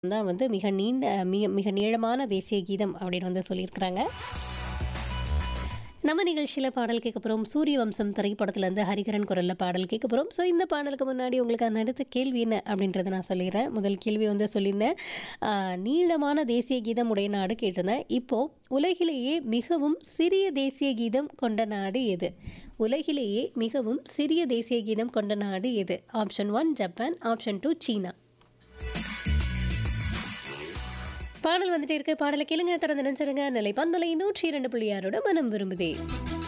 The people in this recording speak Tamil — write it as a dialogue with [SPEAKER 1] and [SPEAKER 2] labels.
[SPEAKER 1] தான் வந்து மிக நீண்ட மிக மிக நீளமான தேசிய கீதம் அப்படின்னு வந்து சொல்லியிருக்கிறாங்க நம்ம நிகழ்ச்சியில் பாடல் கேட்க போகிறோம் சூரிய வம்சம் திரைப்படத்துலேருந்து ஹரிகரன் குரலில் பாடல் கேட்க போகிறோம் ஸோ இந்த பாடலுக்கு முன்னாடி உங்களுக்கு அடுத்த கேள்வி என்ன அப்படின்றத நான் சொல்லிடுறேன் முதல் கேள்வி வந்து சொல்லியிருந்தேன் ஆஹ், நீளமான தேசிய கீதம் உடைய நாடு கேட்டிருந்தேன் இப்போது உலகிலேயே மிகவும் சிறிய தேசிய கீதம் கொண்ட நாடு எது உலகிலேயே மிகவும் சிறிய தேசிய கீதம் கொண்ட நாடு எது option one Japan option two China பாடல் வந்துட்டே இருக்கு பாடலை கேளுங்க தொடர்ந்து நினைச்சிருங்க நிலை பண்பலை நூற்றி இரண்டு புள்ளி ஆறோட மனம் விரும்புதே